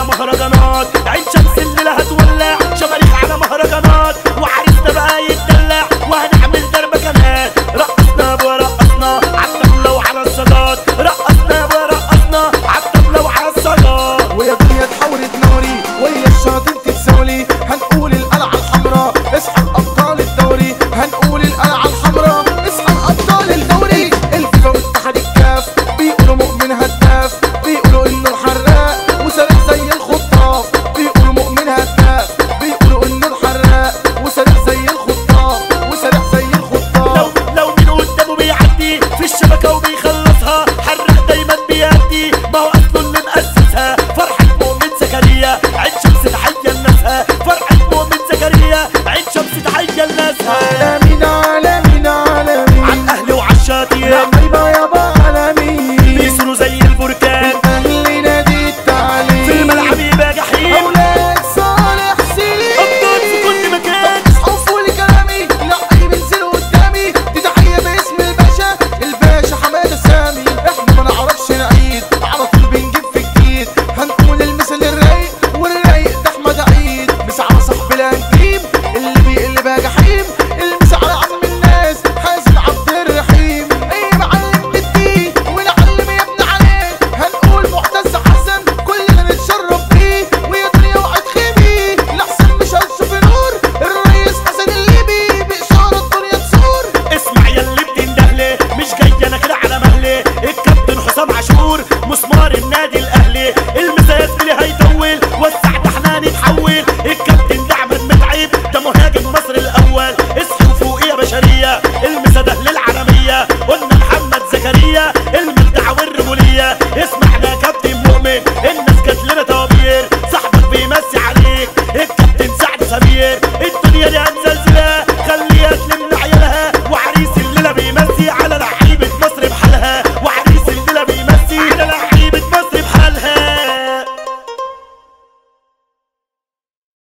مهرجانات عين شمس الليلة هتولع شماريخ على مهرجانات وعريسنا بقى يتدلع وهنعمل دربة كمان رقصنا ورقصنا عالطبلة وعلى الصاجات رقصنا ورقصنا عالطبلة وعلى الصاجات ويا دنيا تحاولي تنوري ويا الشياطين تتساولي هنقول القلعة الحمراء اصحى ابطال الدوري هنقول القلعة الحمراء اصحى ابطال الدوري الفيفا واتحاد الكاف بيقولوا مؤمن هداف بيقولوا انه الحراق وسريع زي الخطاف بيقولوا مؤمن هداف بيقولوا انه الحراق وسريع زي الخطاف وسريع زي الخطاف لو لو مين قدامه بيعدي في الشبكة وبيخلصها حرق دايما بيأدي ما هو أصله اللي مؤسسها فرحة مؤمن زكريا عين شمس تحية لناسها فرحة مؤمن زكريا عين شمس تحية لناسها عالمين عالمين عالمين عالأهلي وعالشاطئ لعيبة يابا عالمين بيصيروا زي البركان أهلي نادي التعليم في الملعب يبقى جحيم أولاد صالح أبطال في سليم كل مكان اصحوا لي كلامي لعيب انزلوا قدامي دي تحية باسم الباشا الباشا حمادة سامي احنا ما نعرفش نعيد على طول بنجيب في جديد هنقول المثل الرايق والرايق ده احمد عيد مس على صاحب الانتيم اللي بيقلب جحيم المس على عم الناس حازم عبد الرحيم ايه معلم بالدين ونعلم يا ابن عليه هنقول معتز حسن كلنا نتشرف بيه ويا دنيا وقت خيبي لحسن مش هنشوف نور الرئيس حسن الليبي بإشارة الدنيا تسور اسمع يا اللي بتندهلي مش جاي انا كده على مهلي الكابتن حسام عاشور مسمار النادي الاهلي المساس اللي هيطول وسع ده احنا نتحول الكابتن ده احمد متعب ده مهاجم مصر الاول اصحوا فوق يا بشريه المسا ده